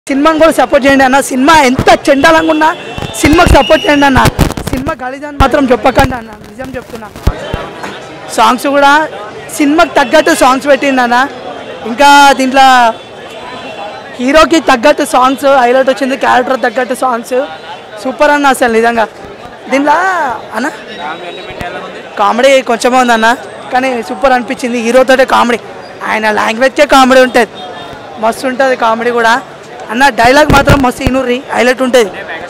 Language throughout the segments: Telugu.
సినిమాని కూడా సపోర్ట్ చేయండి అన్న సినిమా ఎంత చెండాలంగా ఉన్నా సినిమాకి సపోర్ట్ చేయండి అన్న సినిమా గలీజాన్ని మాత్రం చెప్పకండి అన్న నిజం చెప్తున్నా సాంగ్స్ కూడా సినిమాకి తగ్గట్టు సాంగ్స్ పెట్టిండు అన్న ఇంకా దీంట్లో హీరోకి తగ్గట్టు సాంగ్స్ హైలైట్ వచ్చింది క్యారెక్టర్ తగ్గట్టు సాంగ్స్ సూపర్ అన్న అసలు నిజంగా దీంట్లో అన్న కామెడీ కొంచెం ఉందన్న కానీ సూపర్ అనిపించింది హీరోతోటే కామెడీ ఆయన లాంగ్వేజ్కే కామెడీ ఉంటుంది మస్తు ఉంటుంది కామెడీ కూడా అన్న డైలాగ్ మాత్రం మస్తు ఇనుర్రి హైలైట్ ఉంటుంది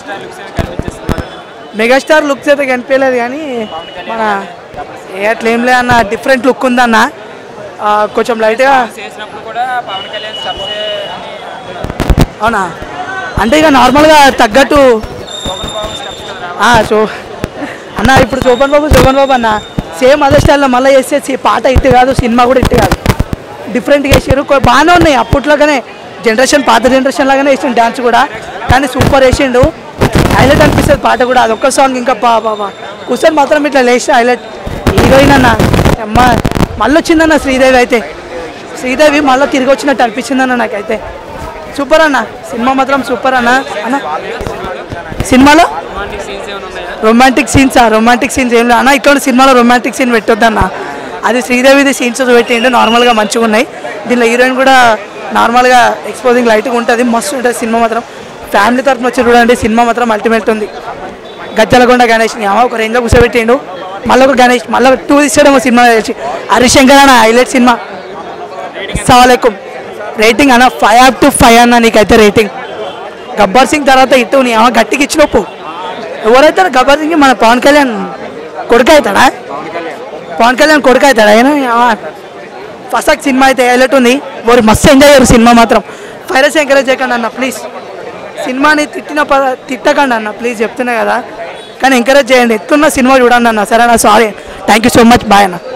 మెగాస్టార్ లుక్స్ అయితే కనిపించలేదు కానీ మన ఏ అట్లా ఏం లేదు అన్న డిఫరెంట్ లుక్ ఉందన్న ఆ, కొంచెం లైట్గా చేసినప్పుడు కూడా పవన్ కళ్యాణ్ స్టెప్స్ అని అవునా అంటే ఇక నార్మల్గా తగ్గట్టు ఆ, సో అన్న ఇప్పుడు శోభన్ బాబు శోభన్ బాబు అన్న సేమ్ అదే స్టైల్లో మళ్ళీ చేస్తే సి- పాట ఇట్టు కాదు సినిమా కూడా ఇట్టు కాదు డిఫరెంట్గా వేసారు కొ- బాగానే ఉన్నాయి అప్పట్లోగానే జనరేషన్ పాత జనరేషన్ లాగానే వేసిండు డ్యాన్స్ కూడా కానీ సూపర్ వేసిండు హైలైట్ అనిపిస్తుంది పాట కూడా అదొక్క సాంగ్ ఇంకా బా బాబా కూర్చొని మాత్రం ఇట్లా లేచి హైలైట్ హీరోయిన్ అన్న అమ్మ మళ్ళీ వచ్చిందన్న శ్రీదేవి అయితే శ్రీదేవి మళ్ళీ తిరిగి వచ్చినట్టు అనిపించిందన్న నాకైతే సూపర్ అన్న సినిమా మాత్రం సూపర్ అన్న అన్న సినిమాలో రొమాంటిక్ సీన్స్ ఏమైనా ఉన్నాయా రొమాంటిక్ సీన్స్ రొమాంటిక్ సీన్స్ ఏం లేదు అన్న ఇటువంటి సినిమాలో రొమాంటిక్ సీన్ పెట్టొద్దన్న అది శ్రీదేవిది సీన్స్ పెట్టిండు నార్మల్గా మంచిగా ఉన్నాయి దీనిలో హీరోయిన్ కూడా నార్మల్గా ఎక్స్పోజింగ్ లైట్గా ఉంటుంది మస్తు ఉంటుంది సినిమా మాత్రం ఫ్యామిలీ తరఫున వచ్చి చూడండి సినిమా మాత్రం అల్టిమేట్ ఉంది గజ్జలకొండ గణేష్ ని అమ్మ ఒక రేంజ్లో కూర్చోబెట్టిండు మళ్ళీ ఒక గణేష్ మళ్ళీ టూ తీసాడేమో సినిమా తెలిసి హరిశంకర్ అన్న హైలైట్ సినిమా సవాలేకుం రేటింగ్ అన్న ఫైవ్ అప్ టు ఫైవ్ అన్న నీకైతే రేటింగ్ గబ్బర్ సింగ్ తర్వాత ఇటు నీ అమ్మ గట్టికి ఇచ్చినప్పు ఎవరైతే గబ్బర్ సింగ్ మన పవన్ కళ్యాణ్ కొడుకు అవుతాడా పవన్ కళ్యాణ్ కొడుకు అవుతాడా ఆయన ఫస్ట్ సినిమా అయితే హైలైట్ ఉంది వారు మస్తు ఎంజాయ్ అయ్యారు సినిమా మాత్రం ఫైరస్ ఎంకరేజ్ చేయకండి అన్న ప్లీజ్ సినిమాని తిట్టిన ప తిట్టకండి అన్న ప్లీజ్ చెప్తున్నా కదా కానీ ఎంకరేజ్ చేయండి ఎత్తున్న సినిమా చూడండి అన్న సరే అన్న sorry thank you so much bye అన్న